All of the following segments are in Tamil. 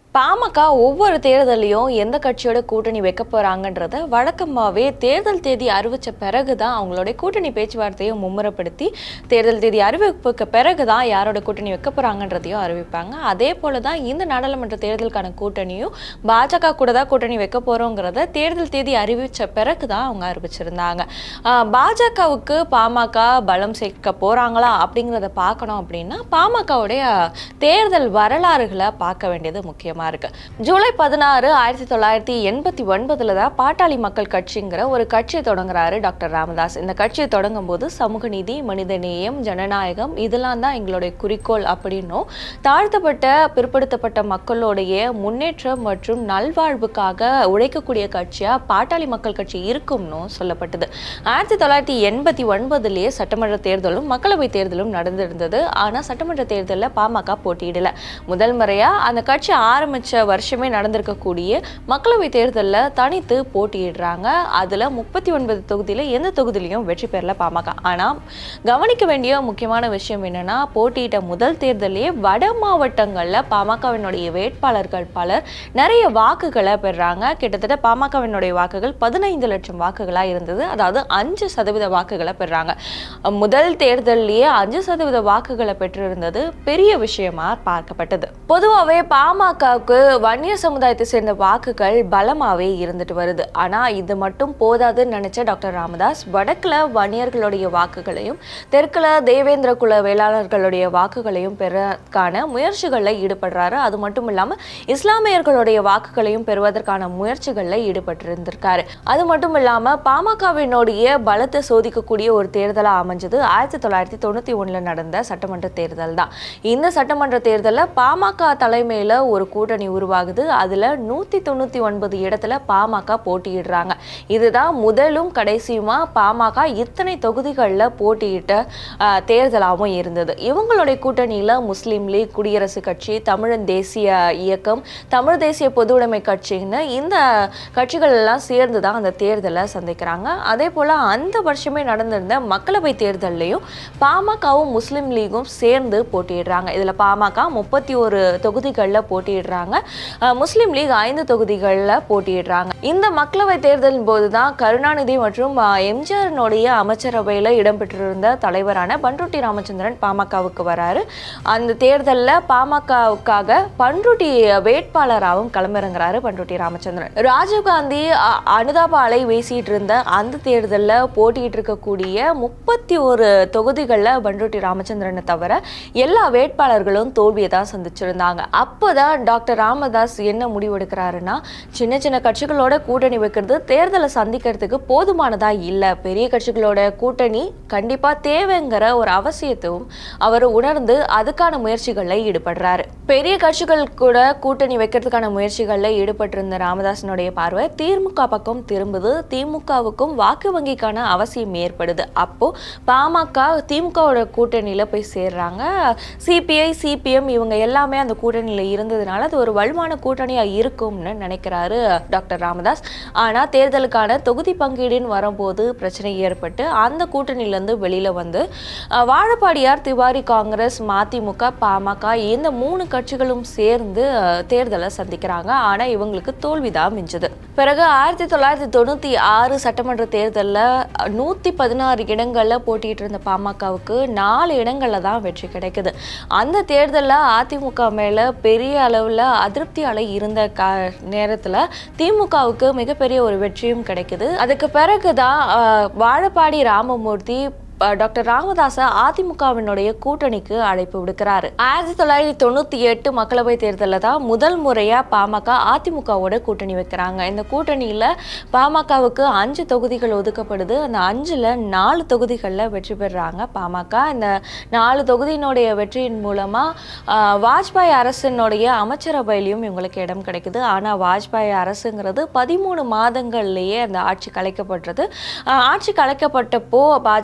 பாமக ஒவ்வொரு தேர்தலையும் எந்த கட்சியோட கூட்டணி வைக்க போறாங்கன்றத வழக்கமாகவே தேர்தல் தேதி அறிவிச்ச பிறகு தான் அவங்களுடைய கூட்டணி பேச்சுவார்த்தையை மும்முரப்படுத்தி தேர்தல் தேதி அறிவிப்புக்கு பிறகு தான் யாரோட கூட்டணி வைக்க போறாங்கன்றதையும் அறிவிப்பாங்க அதே போல தான் இந்த நாடாளுமன்ற தேர்தலுக்கான கூட்டணியும் பாஜக கூட தான் கூட்டணி வைக்க போறோங்கிறத தேர்தல் தேதி அறிவிச்ச பிறகு தான் அவங்க அறிவிச்சிருந்தாங்க ஆஹ் பாஜகவுக்கு பாமக பலம் சேர்க்க போறாங்களா அப்படிங்கிறத பார்க்கணும் அப்படின்னா பாமகவுடைய தேர்தல் வரலாறுகளை பார்க்க வேண்டியது முக்கியமா இருக்கு ஜூலை பதினாறு ஆயிரத்தி தொள்ளாயிரத்தி எண்பத்தி ஒன்பதுல தான் பாட்டாளி மக்கள் கட்சிங்கிற ஒரு கட்சியை தொடங்குறாரு டாக்டர் ராமதாஸ் இந்த கட்சியை தொடங்கும் போது சமூக நீதி மனித நேயம் ஜனநாயகம் இதெல்லாம் தான் எங்களுடைய குறிக்கோள் அப்படின்னும் தாழ்த்தப்பட்ட பிற்படுத்தப்பட்ட மக்களுடைய முன்னேற்றம் மற்றும் நல்வாழ்வுக்காக உழைக்கக்கூடிய கட்சியா பாட்டாளி மக்கள் கட்சி இருக்கும்னு சொல்லப்பட்டது ஆயிரத்தி தொள்ளாயிரத்தி எண்பத்தி ஒன்பதுலேயே சட்டமன்ற தேர்தலும் மக்களவை தேர்தலும் நடந்திருந்தது ஆனால் சட்டமன்ற தேர்தலில் பாமக போட்டியிடல முதல் முறையா அந்த கட்சி ஆரம்பிச்ச வருஷமே நடந்திருக்கக்கூடிய மக்களவை தேர்தலில் தனித்து போட்டியிடுறாங்க அதுல முப்பத்தி ஒன்பது தொகுதியில எந்த தொகுதியிலையும் வெற்றி பெறல பாமக ஆனா கவனிக்க வேண்டிய முக்கியமான விஷயம் என்னன்னா போட்டியிட்ட முதல் தேர்தலே வட மாவட்டங்கள்ல பாமகவினுடைய வேட்பாளர்கள் பலர் நிறைய வாக்குகளை பெறாங்க கிட்டத்தட்ட பாமகவினுடைய வாக்குகள் பதினைந்து லட்சம் வாக்குகளா இருந்தது அதாவது அஞ்சு சதவீத வாக்குகளை பெறாங்க முதல் தேர்தலிலேயே அஞ்சு சதவீத வாக்குகளை பெற்றிருந்தது பெரிய விஷயமா பார்க்கப்பட்டது பொதுவாகவே பாமகவுக்கு வன்னியர் சமுதாயத்தை சேர்ந்த வாக்குகள் பலமாவே இருந்துட்டு வருது ஆனா இது மட்டும் போதாதுன்னு நினைச்ச டாக்டர் ராமதாஸ் வடக்குல வன்னியர்களுடைய வாக்குகளையும் தெற்குல தேவேந்திர குல வேளாளர்களுடைய வாக்குகளையும் பெறக்கான முயற்சிகளில் ஈடுபடுறாரு அது மட்டும் இல்லாம இஸ்லாமியர்களுடைய வாக்குகளையும் பெறுவதற்கான முயற்சிகளில் ஈடுபட்டிருந்திருக்காரு அது மட்டும் இல்லாம பாமகவினுடைய பலத்தை சோதிக்கக்கூடிய ஒரு தேர்தலா அமைஞ்சது ஆயிரத்தி தொள்ளாயிரத்தி தொண்ணூத்தி ஒண்ணுல நடந்த சட்டமன்ற தேர்தல் தான் இந்த சட்டமன்ற தேர்தலில் பாமக தலைமையில ஒரு கூட்டணி உருவாகுது அதுல நூத்தி தொண்ணூத்தி ஒன்பது இடத்துல பாமக போட்டியிடுறாங்க இதுதான் முதலும் கடைசியுமா பாமக இத்தனை தொகுதிகளில் போட்டியிட்ட ஆஹ், தேர்தலாகவும் இருந்தது இவங்களுடைய கூட்டணியில முஸ்லீம் லீக் குடியரசுக் கட்சி தமிழன் தேசிய இயக்கம் தமிழ் தேசிய பொதுவுடைமை கட்சின்னு இந்த கட்சிகள் எல்லாம் சேர்ந்து தான் அந்த தேர்தலை சந்திக்கிறாங்க அதே போல அந்த வருஷமே நடந்திருந்த மக்களவை தேர்தல்லையும் பாமகவும் முஸ்லீம் லீகும் சேர்ந்து போட்டியிடுறாங்க இதுல பாமக முப்பத்தி ஒரு தொகுதிகளில் போட்டியிடுறாங்க அஹ், முஸ்லீம் லீக் ஐந்து தொகுதிகளில் போட்டியிடுறாங்க இந்த மக்களவை தேர்தலின் போது தான் கருணாநிதி மற்றும் அஹ், எம்ஜிஆரினுடைய அமைச்சரவையில் இடம்பெற்றிருந்த தலைவரான பண்ருட்டி ராமச்சந்திரன் பாமகவுக்கு வராரு அந்த தேர்தலில் பாமகவுக்காக பண்ருட்டி வேட்பாளராகவும் களமிறங்குறாரு பண்ருட்டி ராமச்சந்திரன் ராஜீவ்காந்தி அ- அனுதாப அலை வீசிட்டு இருந்த அந்த தேர்தலில் போட்டியிட்டு இருக்கக்கூடிய முப்பத்தி ஒரு தொகுதிகளில் பண்ருட்டி ராமச்சந்திரனை தவிர எல்லா வேட்பாளர்களும் தோல்வியை தான் சந்திச்சிருந்தாங்க அப்போதான் டாக்டர் ராமதாஸ் என்ன முடிவெடுக்கிறாருன்னா சின்ன சின்ன கட்சிகளோட கூட்டணி வைக்கிறது தேர்தலை சந்திக்கிறதுக்கு போதுமானதா இல்லை பெரிய கட்சிகளோட கூட்டணி கண்டிப்பா தேவைங்கிற ஒரு அவசியத்தையும் அவர் உணர்ந்து அதுக்கான முயற்சிகளில் ஈடுபடுறாரு பெரிய கட்சிகள் கூட கூட்டணி வைக்கிறதுக்கான முயற்சிகளில் ஈடுபட்டிருந்த ராமதாசனுடைய பார்வை திமுக பக்கம் திரும்புது திமுகவுக்கும் வாக்கு வங்கிக்கான அவசியம் ஏற்படுது அப்போ பாமக திமுகவோட கூட்டணியில போய் சேர்றாங்க சிபிஐ சிபிஎம் இவங்க எல்லாமே அந்த கூட்டணியில இருந்ததுனால அது ஒரு வலுவான கூட்டணியா இருக்கும்னு நினைக்கிறாரு டாக்டர் ராமதாஸ் ஆனா தேர்தலுக்கான தொகுதி பங்கீடுன்னு வரும்போது பிரச்சனை ஏற்பட்டு அந்த கூட்டணியிலேருந்து வெளியில வந்து அஹ், வாழப்பாடியார் திவாரி காங்கிரஸ் மதிமுக பாமக இந்த மூணு கட்சிகளும் சேர்ந்து அஹ், தேர்தலை சந்திக்கிறாங்க ஆனா இவங்களுக்கு தோல்விதான் மிஞ்சது பிறகு ஆயிரத்தி தொள்ளாயிரத்தி தொண்ணூத்தி ஆறு சட்டமன்ற தேர்தலில் நூத்தி பதினாறு இடங்கள்ல போட்டிட்டு இருந்த பாமகவுக்கு நாலு இடங்கள்ல தான் வெற்றி கிடைக்குது அந்த தேர்தலில் அதிமுக மேல பெரிய அளவுல அதிருப்தி அலை இருந்த கா நேரத்துல திமுகவுக்கு மிகப்பெரிய ஒரு வெற்றியும் கிடைக்குது அதுக்கு பிறகுதான் ஆஹ், வாழப்பாடி ராமமூர்த்தி அஹ், டாக்டர் ராமதாஸ அதிமுகவினுடைய கூட்டணிக்கு அழைப்பு விடுக்கிறாரு ஆயிரத்தி தொள்ளாயிரத்தி தொண்ணூத்தி எட்டு மக்களவை தேர்தலில் தான் முதல் முறையா பாமக அதிமுகவோட கூட்டணி வைக்கிறாங்க இந்த கூட்டணியில பாமகவுக்கு அஞ்சு தொகுதிகள் ஒதுக்கப்படுது அந்த அஞ்சுல நாலு தொகுதிகளில் வெற்றி பெறுறாங்க பாமக இந்த நாலு தொகுதியினுடைய வெற்றியின் மூலமா ஆஹ், வாஜ்பாய் அரசினுடைய அமைச்சரவையிலையும் இவங்களுக்கு இடம் கிடைக்குது ஆனா வாஜ்பாய் அரசுங்கிறது பதிமூணு மாதங்கள்லயே அந்த ஆட்சி கலைக்கப்பட்டது ஆஹ், ஆட்சி கலைக்கப்பட்டப்போ பாஜக கூட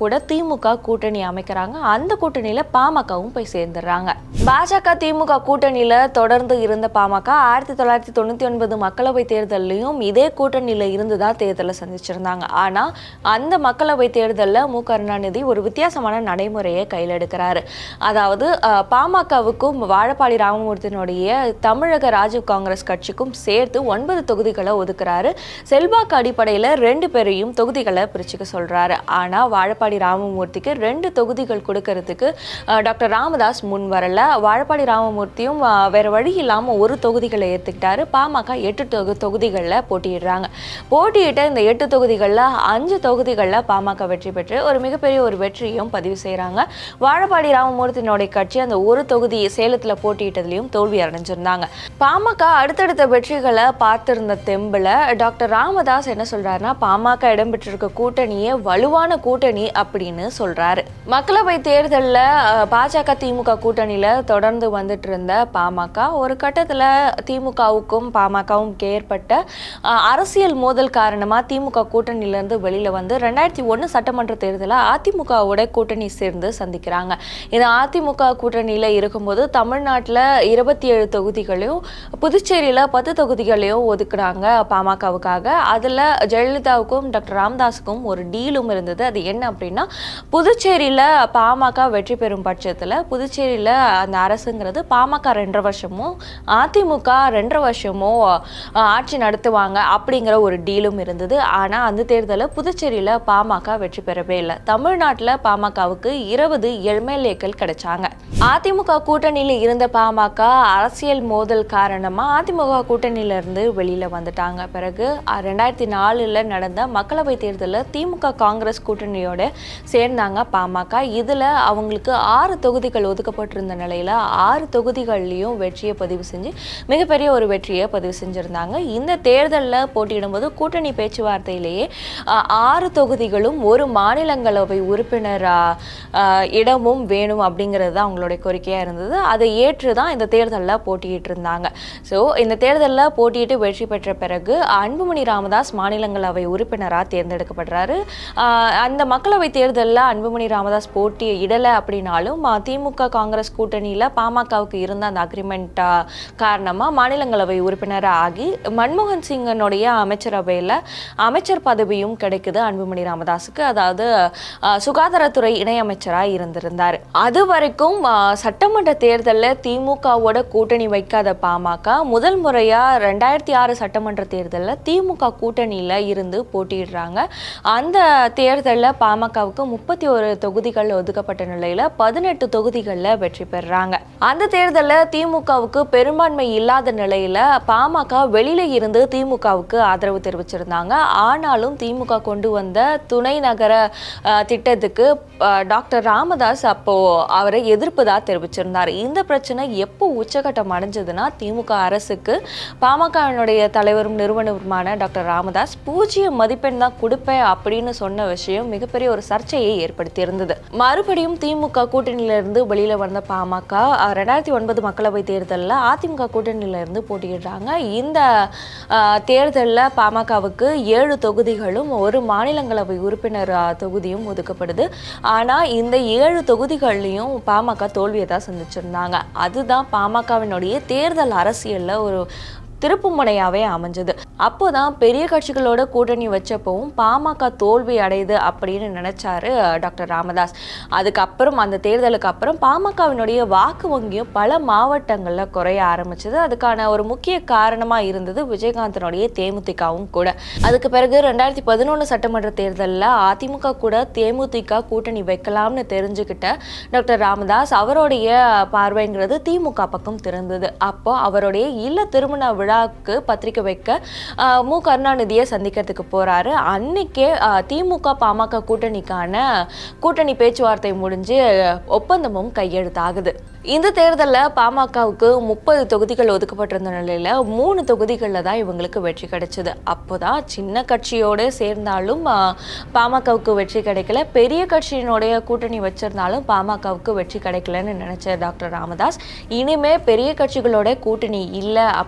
கூட திமுக கூட்டணி அமைக்கிறாங்க அந்த கூட்டணியில பாமகவும் போய் சேர்ந்துடுறாங்க பாஜக திமுக கூட்டணியில தொடர்ந்து இருந்த பாமக ஆயிரத்தி தொள்ளாயிரத்தி தொண்ணூத்தி ஒன்பது மக்களவை தேர்தலையும் இதே கூட்டணியில இருந்து தான் தேர்தலை சந்திச்சிருந்தாங்க ஆனா அந்த மக்களவை தேர்தலில் மு கருணாநிதி ஒரு வித்தியாசமான நடைமுறையை கையில் எடுக்கிறாரு அதாவது அஹ், பாமகவுக்கும் வாழப்பாடி ராமமூர்த்தியினுடைய தமிழக ராஜீவ் காங்கிரஸ் கட்சிக்கும் சேர்த்து ஒன்பது தொகுதிகளை ஒதுக்குறாரு செல்வாக்கு அடிப்படையில் ரெண்டு பேரையும் தொகுதிகளை பிரிச்சுக்க சொல்றாரு ஆனா வாழப்பாடி ராமமூர்த்திக்கு ரெண்டு தொகுதிகள் கொடுக்கறதுக்கு அஹ், டாக்டர் ராமதாஸ் முன் வரல வாழப்பாடி ராமமூர்த்தியும் அஹ், வேற வழி இல்லாம ஒரு தொகுதிகளை ஏத்துக்கிட்டாரு பாமக எட்டு தொகு தொகுதிகளில் போட்டியிடுறாங்க போட்டியிட்ட இந்த எட்டு தொகுதிகளில் அஞ்சு தொகுதிகளில் பாமக வெற்றி பெற்று ஒரு மிகப்பெரிய ஒரு வெற்றியும் பதிவு செய்கிறாங்க வாழப்பாடி ராமமூர்த்தியினுடைய கட்சி அந்த ஒரு தொகுதி சேலத்தில் போட்டியிட்டதுலையும் தோல்வி அடைஞ்சிருந்தாங்க பாமக அடுத்தடுத்த வெற்றிகளை பார்த்திருந்த தெம்பில் டாக்டர் ராமதாஸ் என்ன சொல்றாருன்னா பாமக இடம்பெற்றிருக்க கூட்டணியே வலுவான கூட்டணி அப்படின்னு சொல்றாரு மக்களவை தேர்தலில் பாஜக திமுக கூட்டணியில தொடர்ந்து வந்துட்டு இருந்த பாமக ஒரு கட்டத்துல திமுகவுக்கும் பாமகவும் ஏற்பட்ட அஹ், அரசியல் மோதல் காரணமா திமுக கூட்டணியில இருந்து வெளியில வந்து ரெண்டாயிரத்தி ஒன்று சட்டமன்ற தேர்தலில் அதிமுகவோட கூட்டணி சேர்ந்து சந்திக்கிறாங்க இந்த அதிமுக கூட்டணியில இருக்கும்போது தமிழ்நாட்டில் இருபத்தி ஏழு தொகுதிகளையும் புதுச்சேரியில பத்து தொகுதிகளையும் ஒதுக்குறாங்க பாமகவுக்காக அதுல ஜெயலலிதாவுக்கும் டாக்டர் ராமதாஸுக்கும் ஒரு டீலும் இருந்தது அது என்ன அப்படின்னா புதுச்சேரியில பாமக வெற்றி பெறும் பட்சத்துல புதுச்சேரியில அந்த அரசுங்கிறது பாமக ரெண்டரை வருஷமும் அதிமுக ரெண்டரை வருஷமும் அஹ், ஆட்சி நடத்துவாங்க அப்படிங்கிற ஒரு டீலும் இருந்தது ஆனா அந்த தேர்தலில் புதுச்சேரியில பாமக வெற்றி பெறவே இல்லை தமிழ்நாட்டுல பாமகவுக்கு இருபது எம்எல்ஏக்கள் கிடைச்சாங்க அதிமுக கூட்டணியில இருந்த பாமக அரசியல் மோதல் காரணமா அதிமுக கூட்டணியில இருந்து வெளியில வந்துட்டாங்க பிறகு அஹ், ரெண்டாயிரத்தி நாலுல நடந்த மக்களவை தேர்தலில் திமுக காங்கிரஸ் கூட்டணியோட சேர்ந்தாங்க பாமக இதுல அவங்களுக்கு ஆறு தொகுதிகள் ஒதுக்கப்பட்டிருந்த நிலையில ஆறு தொகுதிகள்லையும் வெற்றியை பதிவு செஞ்சு மிகப்பெரிய ஒரு வெற்றியை பதிவு செஞ்சிருந்தாங்க இந்த தேர்தலில் போட்டியிடும்போது கூட்டணி பேச்சுவார்த்தையிலேயே அஹ், ஆறு தொகுதிகளும் ஒரு மாநிலங்களவை உறுப்பினர் அஹ், அஹ், இடமும் வேணும் அப்படிங்கிறது தான் அவங்களுடைய கோரிக்கையாக இருந்தது அதை ஏற்று தான் இந்த தேர்தலில் போட்டியிட்டு இருந்தாங்க ஸோ இந்த தேர்தலில் போட்டியிட்டு வெற்றி பெற்ற பிறகு அன்புமணி ராமதாஸ் மாநிலங்களவை உறுப்பினராக தேர்ந்தெடுக்கப்படுறாரு ஆஹ் அந்த மக்களவை தேர்தலில் அன்புமணி ராமதாஸ் போட்டி இடலை அப்படின்னாலும் ஆஹ் திமுக காங்கிரஸ் கூட்டணியில் பாமகவுக்கு இருந்த அந்த அக்ரிமெண்ட் காரணமாக மாநிலங்களவை உறுப்பினராக ஆகி மன்மோகன் சிங்கனுடைய அமைச்சரவையில் அமைச்சர் பதவியும் கிடைக்குது அன்புமணி ராமதாஸுக்கு அதாவது ஆஹ் சுகாதாரத்துறை இணையமைச்சராக இருந்திருந்தார் அது வரைக்கும் ஆஹ் சட்டமன்ற தேர்தலில் திமுகவோட கூட்டணி வைக்காத பாமக முதல் முறையாக ரெண்டாயிரத்தி ஆறு சட்டமன்ற தேர்தலில் திமுக கூட்டணியில் இருந்து போட்டியிடுறாங்க அந்த தேர்தலில் பாமகவுக்கு முப்பத்தி ஒரு தொகுதிகள் ஒதுக்கப்பட்ட நிலையில் பதினெட்டு தொகுதிகளில் வெற்றி பெறுறாங்க அந்த தேர்தலில் திமுகவுக்கு பெரும்பான்மை இல்லாத நிலையில் பாமக வெளியில இருந்து திமுகவுக்கு ஆதரவு தெரிவிச்சிருந்தாங்க ஆனாலும் திமுக கொண்டு வந்த துணை நகர அஹ், திட்டத்துக்கு அஹ், டாக்டர் ராமதாஸ் அப்போ அவரை எதிர்ப்பு தான் தெரிவிச்சிருந்தார் இந்த பிரச்சனை எப்போ உச்சகட்டம் அடைஞ்சதுன்னா திமுக அரசுக்கு பாமகவினுடைய தலைவரும் நிறுவனருமான டாக்டர் ராமதாஸ் பூஜ்ஜிய மதிப்பெண் தான் கொடுப்பேன் அப்படின்னு சொன்ன விஷயம் மிகப்பெரிய ஒரு சர்ச்சையை ஏற்படுத்தி இருந்தது மறுபடியும் திமுக கூட்டணியிலிருந்து வெளியில வந்த பாமக அஹ், ரெண்டாயிரத்தி ஒன்பது மக்களவை தேர்தலில் அதிமுக கூட்டணியில இருந்து போட்டியிடுறாங்க இந்த அஹ், தேர்தலில் பாமகவுக்கு ஏழு தொகுதிகளும் ஒரு மாநிலங்களவை உறுப்பினர் அஹ், தொகுதியும் ஒதுக்கப்படுது ஆனா இந்த ஏழு தொகுதிகள்லையும் பாமக தோல்வியை தான் சந்திச்சிருந்தாங்க அதுதான் பாமகவினுடைய தேர்தல் அரசியல்ல ஒரு திருப்புமுனையாவே அமைஞ்சது அப்போதான் பெரிய கட்சிகளோட கூட்டணி வச்சப்பவும் பாமக தோல்வி அடையுது அப்படின்னு நினைச்சாரு டாக்டர் ராமதாஸ் அதுக்கப்புறம் அந்த தேர்தலுக்கு அப்புறம் பாமகவினுடைய வாக்கு வங்கியும் பல மாவட்டங்கள்ல குறைய ஆரம்பிச்சது அதுக்கான ஒரு முக்கிய காரணமா இருந்தது விஜயகாந்தனுடைய தேமுதிகவும் கூட அதுக்கு பிறகு ரெண்டாயிரத்தி பதினொன்று சட்டமன்ற தேர்தலில் அதிமுக கூட தேமுதிக கூட்டணி வைக்கலாம்னு தெரிஞ்சுக்கிட்ட டாக்டர் ராமதாஸ் அவருடைய பார்வைங்கிறது திமுக பக்கம் திருந்தது அப்போ அவருடைய இல்ல திருமண விழாவுக்கு பத்திரிக்கை வைக்க ஆஹ், மு கருணாநிதியை சந்திக்கிறதுக்கு போறாரு அன்னைக்கே ஆஹ், திமுக பாமக கூட்டணிக்கான கூட்டணி பேச்சுவார்த்தை முடிஞ்சு ஒப்பந்தமும் கையெழுத்தாகுது இந்த தேர்தலில் பாமகவுக்கு முப்பது தொகுதிகள் ஒதுக்கப்பட்டிருந்த நிலையில மூணு தொகுதிகளில் தான் இவங்களுக்கு வெற்றி கிடைச்சது அப்போதான் சின்ன கட்சியோடு சேர்ந்தாலும் ஆஹ், பாமகவுக்கு வெற்றி கிடைக்கல பெரிய கட்சியினுடைய கூட்டணி வச்சிருந்தாலும் பாமகவுக்கு வெற்றி கிடைக்கலன்னு நினைச்ச டாக்டர் ராமதாஸ் இனிமே பெரிய கட்சிகளோட கூட்டணி இல்லை அப்படின்ற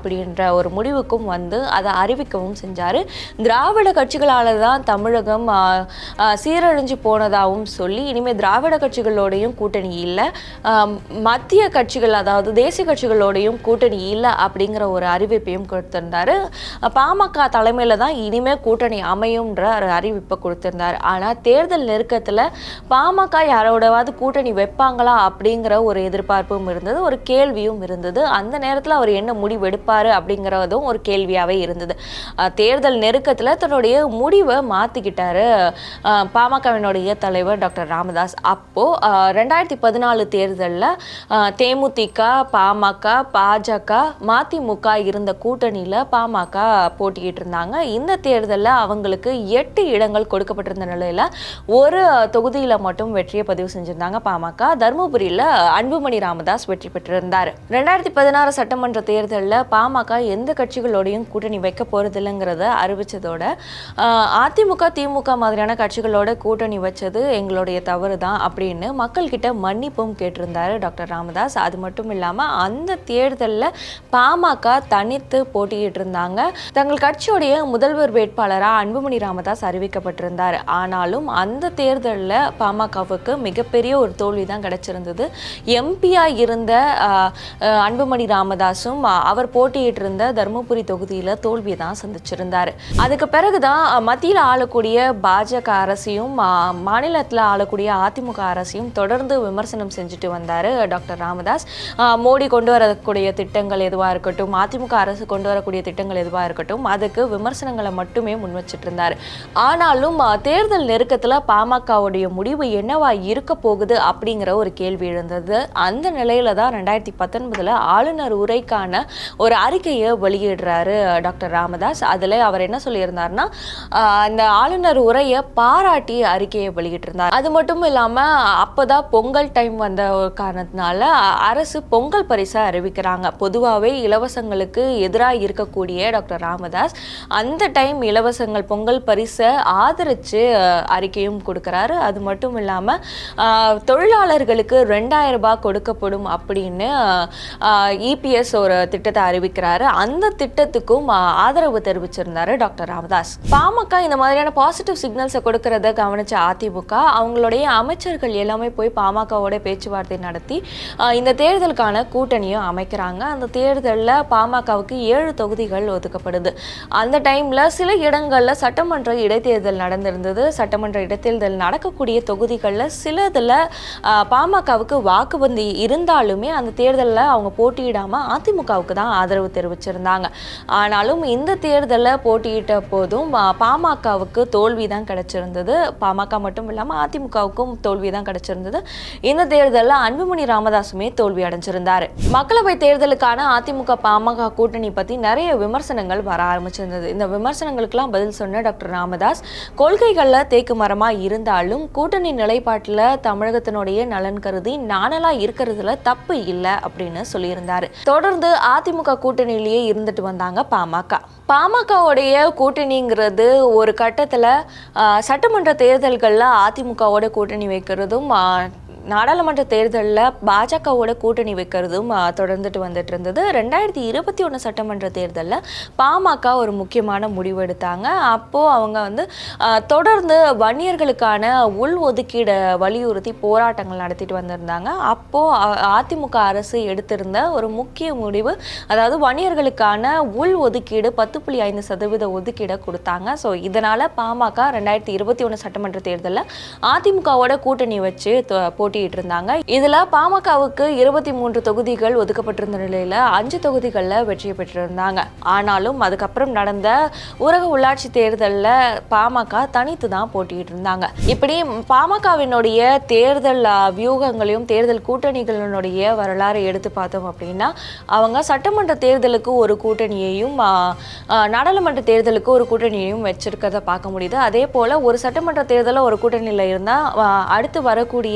ஒரு முடிவுக்கும் வந்து அதை அறிவிக்கவும் செஞ்சார் திராவிட கட்சிகளால் தான் தமிழகம் ஆ, ஆ, சீரழிஞ்சு போனதாகவும் சொல்லி இனிமேல் திராவிட கட்சிகளோடையும் கூட்டணி இல்லை ஆம், மத்திய கட்சிகள் அதாவது தேசிய கட்சிகளோடையும் கூட்டணி இல்லை அப்படிங்கிற ஒரு அறிவிப்பையும் கொடுத்திருந்தாரு பாமக தலைமையில தான் இனிமே கூட்டணி அமையும்ன்ற ஒரு அறிவிப்பை கொடுத்திருந்தார் ஆனால் தேர்தல் நெருக்கத்தில் பாமக யாரோடவாவது கூட்டணி வைப்பாங்களா அப்படிங்கிற ஒரு எதிர்பார்ப்பும் இருந்தது ஒரு கேள்வியும் இருந்தது அந்த நேரத்தில் அவர் என்ன முடிவு எடுப்பார் அப்படிங்கிறதும் ஒரு கேள்வியாகவே இருந்தது அஹ் தேர்தல் நெருக்கத்தில் தன்னுடைய முடிவை மாற்றிக்கிட்டாரு பாமகவினுடைய தலைவர் டாக்டர் ராமதாஸ் அப்போது ரெண்டாயிரத்தி பதினாலு தேர்தலில் தேமுதிக பாமக பாஜக மதிமுக இருந்த கூட்டணியில் பாமக போட்டிக்கிட்டு இருந்தாங்க இந்த தேர்தலில் அவங்களுக்கு எட்டு இடங்கள் கொடுக்கப்பட்டிருந்த நிலையில் ஒரு தொகுதியில் மட்டும் வெற்றியை பதிவு செஞ்சிருந்தாங்க பாமக தருமபுரியில் அன்புமணி ராமதாஸ் வெற்றி பெற்றிருந்தார் ரெண்டாயிரத்தி பதினாறு சட்டமன்ற தேர்தலில் பாமக எந்த கட்சிகளோடையும் கூட்டணி வைக்க போகிறதில்லைங்கிறத அறிவிச்சதோட ஆஹ், அதிமுக திமுக மாதிரியான கட்சிகளோட கூட்டணி வச்சது எங்களுடைய தவறு தான் அப்படின்னு மக்கள்கிட்ட மன்னிப்பும் கேட்டிருந்தாரு டாக்டர் ராமதாஸ் அது மட்டும் இல்லாமல் அந்த தேர்தலில் பாமக தனித்து போட்டியிட்டு இருந்தாங்க தங்கள் கட்சியுடைய முதல்வர் வேட்பாளராக அன்புமணி ராமதாஸ் அறிவிக்கப்பட்டிருந்தார் ஆனாலும் அந்த தேர்தலில் பாமகவுக்கு மிகப்பெரிய ஒரு தோல்வி தான் கிடைச்சிருந்தது எம்பியா இருந்த ஆஹ், ஆஹ், அன்புமணி ராமதாஸும் ஆஹ், அவர் போட்டியிட்டு இருந்த தருமபுரி தொகுதியில் தோல்வியை தான் சந்திச்சிருந்தார் அதுக்கு பிறகுதான் மத்தியில் ஆளக்கூடிய பாஜக அரசையும் மாநிலத்தில் ஆளக்கூடிய அதிமுக அரசையும் தொடர்ந்து விமர்சனம் செஞ்சுட்டு வந்தார் டாக்டர் ராமதாஸ் ஆஹ், மோடி கொண்டு வரக்கூடிய திட்டங்கள் எதுவாக இருக்கட்டும் அதிமுக அரசு கொண்டு வரக்கூடிய திட்டங்கள் எதுவாக இருக்கட்டும் அதுக்கு விமர்சனங்களை மட்டுமே முன் வச்சிட்டு இருந்தார் ஆனாலும் ஆஹ், தேர்தல் நெருக்கத்தில் பாமகவுடைய முடிவு என்னவா இருக்க போகுது அப்படிங்கிற ஒரு கேள்வி எழுந்தது அந்த நிலையில தான் ரெண்டாயிரத்தி பத்தொன்பதுல ஆளுநர் உரைக்கான ஒரு அறிக்கையை வெளியிடுறாரு டாக்டர் ராமதாஸ் அதில் அவர் என்ன சொல்லியிருந்தாருன்னா ஆஹ், அந்த ஆளுநர் உரையை பாராட்டி அறிக்கையை வெளியிட்டிருந்தார் அது மட்டும் இல்லாமல் அப்போதான் பொங்கல் டைம் வந்த ஒரு காரணத்தினால அ- அரசு பொங்கல் பரிசை அறிவிக்கிறாங்க பொதுவாகவே இலவசங்களுக்கு எதிராக இருக்கக்கூடிய டாக்டர் ராமதாஸ் அந்த டைம் இலவசங்கள் பொங்கல் பரிசை ஆதரித்து அறிக்கையும் கொடுக்குறாரு அது மட்டும் இல்லாமல் தொழிலாளர்களுக்கு ரெண்டாயிரம் ரூபாய் கொடுக்கப்படும் அப்படின்னு இபிஎஸ் ஒரு திட்டத்தை அறிவிக்கிறாரு அந்த திட்டத்துக்கும் ஆஹ், ஆதரவு தெரிவிச்சிருந்தாரு டாக்டர் ராமதாஸ் பாமக இந்த மாதிரியான பாசிட்டிவ் சிக்னல்ஸை கொடுக்கறத கவனிச்ச அதிமுக அவங்களுடைய அமைச்சர்கள் எல்லாமே போய் பாமகவோட பேச்சுவார்த்தை நடத்தி ஆஹ், இந்த தேர்தலுக்கான கூட்டணியும் அமைக்கிறாங்க அந்த தேர்தலில் பாமகவுக்கு ஏழு தொகுதிகள் ஒதுக்கப்படுது அந்த டைமில் சில இடங்களில் சட்டமன்ற இடைத்தேர்தல் நடந்திருந்தது சட்டமன்ற இடைத்தேர்தல் நடக்கக்கூடிய தொகுதிகளில் சிலதில் பாமகவுக்கு வாக்குவந்தி இருந்தாலுமே அந்த தேர்தலில் அவங்க போட்டியிடாமல் அதிமுகவுக்கு தான் ஆதரவு தெரிவிச்சிருந்தாங்க ஆனாலும் இந்த தேர்தலில் போட்டியிட்ட போதும் ஆ, பாமகவுக்கு தோல்வி தான் கிடைச்சிருந்தது பாமக மட்டும் இல்லாமல் அதிமுகவுக்கும் தோல்வி தான் கிடைச்சிருந்தது இந்த தேர்தலில் அன்புமணி ராமதாஸுமே தோல்வி அடைஞ்சிருந்தார் மக்களவை தேர்தலுக்கான அதிமுக பாமக கூட்டணி பற்றி நிறைய விமர்சனங்கள் வர ஆரம்பிச்சிருந்தது இந்த விமர்சனங்களுக்கெல்லாம் பதில் சொன்ன டாக்டர் ராமதாஸ் கொள்கைகளில் தேக்கு மரமாக இருந்தாலும் கூட்டணி நிலைப்பாட்டில் தமிழகத்தினுடைய நலன் கருதி நானலா இருக்கிறதுல தப்பு இல்லை அப்படின்னு சொல்லியிருந்தாரு தொடர்ந்து அதிமுக கூட்டணியிலேயே இருந்துட்டு வந்தாங்க பாமக பாமகவுடைய கூட்டணிங்கிறது ஒரு கட்டத்தில் சட்டமன்ற தேர்தல்களில் அதிமுகவோட கூட்டணி வைக்கிறதும் ஆ, நாடாளுமன்ற தேர்தலில் பாஜகவோட கூட்டணி வைக்கிறதும் ஆ, தொடர்ந்துட்டு வந்துட்டு இருந்தது ரெண்டாயிரத்தி இருபத்தி ஒன்று சட்டமன்ற தேர்தலில் பாமக ஒரு முக்கியமான முடிவு எடுத்தாங்க அப்போது அவங்க வந்து ஆ, தொடர்ந்து வன்னியர்களுக்கான உள் ஒதுக்கீடை வலியுறுத்தி போராட்டங்கள் நடத்திட்டு வந்திருந்தாங்க அப்போது அதிமுக அரசு எடுத்திருந்த ஒரு முக்கிய முடிவு அதாவது வன்னியர்களுக்கான உள் ஒதுக்கீடு பத்து புள்ளி ஐந்து சதவீத ஒதுக்கீடை கொடுத்தாங்க ஸோ இதனால் பாமக ரெண்டாயிரத்தி இருபத்தி ஒன்று சட்டமன்ற தேர்தலில் அதிமுகவோட கூட்டணி வச்சு தொ- போட்டியிட்டு இருந்தாங்க இதில் பாமகவுக்கு இருபத்தி மூன்று தொகுதிகள் ஒதுக்கப்பட்டிருந்த நிலையில் அஞ்சு தொகுதிகளில் வெற்றி பெற்றிருந்தாங்க ஆனாலும் அதுக்கப்புறம் நடந்த ஊரக உள்ளாட்சி தேர்தலில் பாமக தனித்து தான் போட்டியிட்டு இருந்தாங்க இப்படி பாமகவினுடைய தேர்தல் ஆ, வியூகங்களையும் தேர்தல் கூட்டணிகளினுடைய வரலாறு எடுத்து பார்த்தோம் அப்படின்னா அவங்க சட்டமன்ற தேர்தலுக்கு ஒரு கூட்டணியையும் ஆ, ஆ, நாடாளுமன்ற தேர்தலுக்கு ஒரு கூட்டணியையும் வச்சிருக்கிறத பார்க்க முடியுது அதே போல் ஒரு சட்டமன்ற தேர்தலில் ஒரு கூட்டணியில் இருந்தால் அடுத்து வரக்கூடிய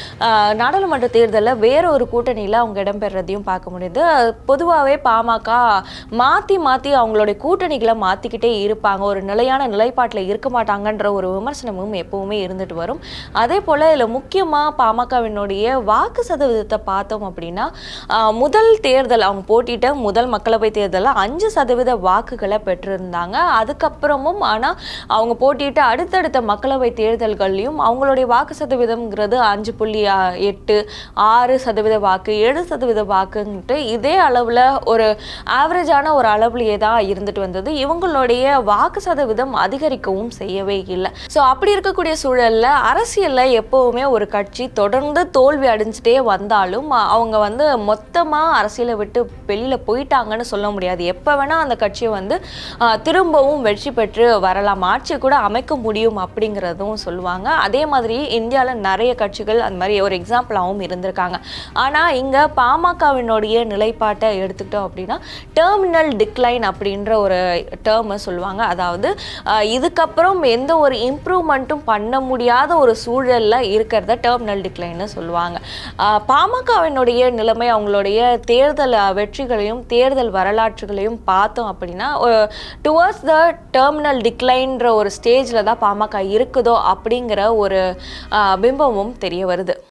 ஆஹ், நாடாளுமன்ற தேர்தலில் வேற ஒரு கூட்டணியில் அவங்க இடம்பெறதையும் பார்க்க முடியுது பொதுவாகவே பாமக மாற்றி மாற்றி அவங்களுடைய கூட்டணிகளை மாற்றிக்கிட்டே இருப்பாங்க ஒரு நிலையான நிலைப்பாட்டில் இருக்க மாட்டாங்கன்ற ஒரு விமர்சனமும் எப்பவுமே இருந்துட்டு வரும் அதே போல் இதில் முக்கியமாக பாமகவினுடைய வாக்கு சதவீதத்தை பார்த்தோம் அப்படின்னா ஆஹ், முதல் தேர்தல் அவங்க போட்டிட்ட முதல் மக்களவை தேர்தலில் அஞ்சு சதவீத வாக்குகளை பெற்றிருந்தாங்க அதுக்கப்புறமும் ஆனால் அவங்க போட்டியிட்ட அடுத்தடுத்த மக்களவை தேர்தல்கள்லையும் அவங்களுடைய வாக்கு சதவீதம்ங்கிறது அஞ்சு புள்ளி ஆ- எட்டு ஆறு சதவீத வாக்கு ஏழு சதவீத வாக்குன்ட்டு இதே அளவில் ஒரு ஆவரேஜான ஒரு அளவுலையே தான் இருந்துட்டு வந்தது இவங்களுடைய வாக்கு சதவீதம் அதிகரிக்கவும் செய்யவே இல்லை ஸோ அப்படி இருக்கக்கூடிய சூழல்ல அரசியல்ல எப்பவுமே ஒரு கட்சி தொடர்ந்து தோல்வி அடைஞ்சிட்டே வந்தாலும் அ- அவங்க வந்து மொத்தமா அரசியலை விட்டு வெளியில போயிட்டாங்கன்னு சொல்ல முடியாது எப்போ வேணா அந்த கட்சியை வந்து அ, திரும்பவும் வெற்றி பெற்று வரலாம் ஆட்சியை கூட அமைக்க முடியும் அப்படிங்கிறதும் சொல்லுவாங்க அதே மாதிரி இந்தியாவில் நிறைய கட்சிகள் அந்த மாதிரி ஒரு எக்ஸாம்பிளாகவும் இருந்திருக்காங்க ஆனால் இங்கே பாமகவினுடைய நிலைப்பாட்டை எடுத்துக்கிட்டோம் அப்படின்னா டெர்மினல் டிக்ளைன் அப்படின்ற ஒரு டேர்மை சொல்லுவாங்க அதாவது அஹ், இதுக்கப்புறம் எந்த ஒரு இம்ப்ரூவ்மெண்ட்டும் பண்ண முடியாத ஒரு சூழல்ல இருக்கிறத டெர்மினல் டிக்ளைன்னு சொல்லுவாங்க அஹ், பாமகவினுடைய நிலைமை அவங்களுடைய தேர்தல் அஹ், வெற்றிகளையும் தேர்தல் வரலாற்றுகளையும் பார்த்தோம் அப்படின்னா டுவர்ட்ஸ் த டெர்மினல் டிக்ளைன்ற ஒரு ஸ்டேஜில் தான் பாமக இருக்குதோ அப்படிங்கிற ஒரு அஹ், பிம்பமும் தெரிய வருது